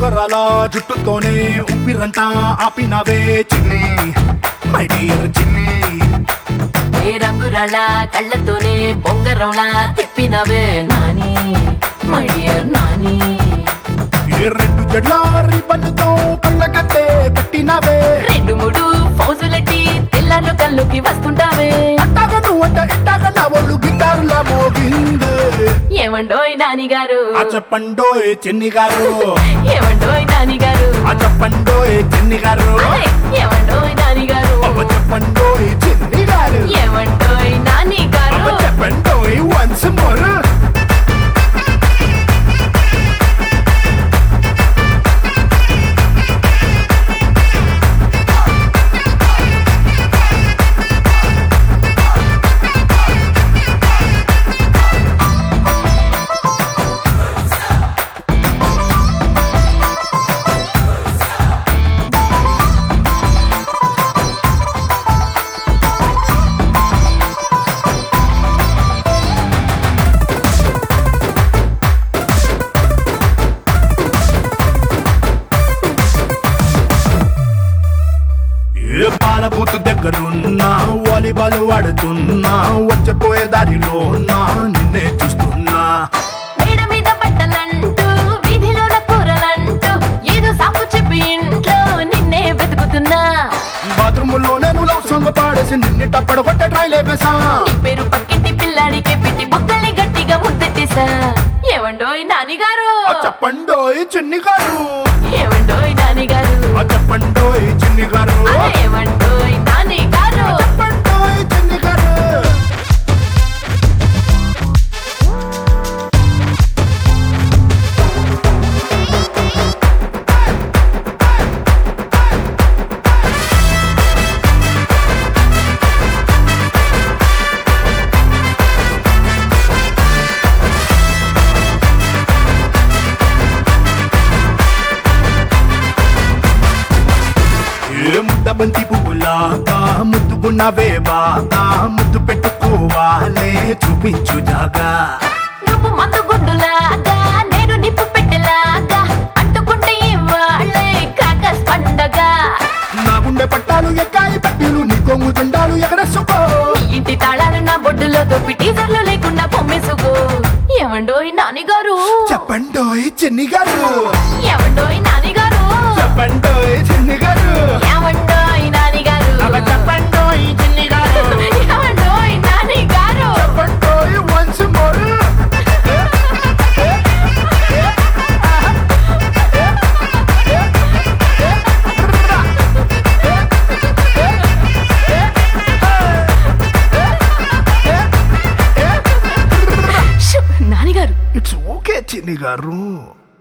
ఉంగరాల జుట్టుతోనే ఉప్పిరంతా ఆపినవే చిన్ని my dear చిన్ని ఏ రంగురాళ్ళ కళ్ళతోనే బొంగరంలా తిప్పినవే నాని మై డియర్ నాని ఏ రెండు జడ్ల రిబ్బన్తో కళ్ళకట్టే కట్టినవే రెండు మూడు ఫౌజులెట్టి తెల్లారు కళ్ళుకి వస్తుంటావే అట్టాగ నువ్వంట ఇట్టాగ నా ఒళ్ళు గిటారులా మోగిందే ఏమండోయ్ నాని గారు ఆ చెప్పండోయ్ చిన్ని గారు ఏమండోయ్ నాని గారు ఆ చెప్పండోయ్ చిన్ని గారు అరే, ఏమండోయ్ నాని గారు అవ్వ చెప్పండోయ్ చిన్ని గారు ఏమండోయ్ నాని గారు అవ్వ చెప్పండోయ్ వన్స్ మోర్ ఏ పాల బూత్ దగ్గరున్నా వాలీబాల్ ఆడుతున్నా వచ్చపోయే దారిలో నా నిన్నే చూస్తున్నా మేడ మీద బట్టలంటూ వీధిలోన కూరలంటూ ఏదో సాకు చెప్పి ఇంట్లో నిన్నే వెతుకుతున్నా బాత్రూమ్ లో నేను లవ్ సాంగ్ పాడేసి నిన్ను టప్పడు కొట్ట ట్రైలే వేసా నీ పేరు పక్కింటి పిల్లాడికి పెట్టి బొక్కల్ని గట్టిగా ముద్దెట్టేశా ఏమండోయ్ నాని గారు ఆ చెప్పండోయ్ చిన్ని గారు ఏమండోయ్ నాని గారు ఆ చెప్పండోయ్ చిన్ని గారు అరే, ఏమండోయ్ నాని గారు చెప్పండోయ్ చిన్ని గారు ఏ ముద్ద బంతి పువ్వులాగా ముద్దుకున్నవే బాగా ముద్దు పెట్టుకోవాలే చూపించు జాగా నువ్వు మందు గుడ్డులాగా నేను నిప్పు పెట్టెలాగా అంటుకుంటే ఇవాళ్ళే క్రాకర్స్ పండగ నా గుండె పట్టాలు ఎక్కాయి పట్టీలు నీ కొంగు జెండాలు ఎగరేసుకో నీ ఇంటి తాళాలు నా బొడ్డులో దొప్పి టీజర్లు లేకుండా పొమ్మేసుకో ఏమండోయ్ నాని గారు చెప్పండోయ్ చిన్ని గారు ఏమండోయ్ నాని గారు చెప్పండోయ్ చిన్ని గారు ఏమండోయ్ నాని గారు అవ చెప్పండోయ్ చిన్ని గారు ఏమండోయ్ నాని గారు చెప్పండోయ్ వన్స్ మోర్ షు, నాని గారు ఇట్స్ ఓకే చిన్ని గారు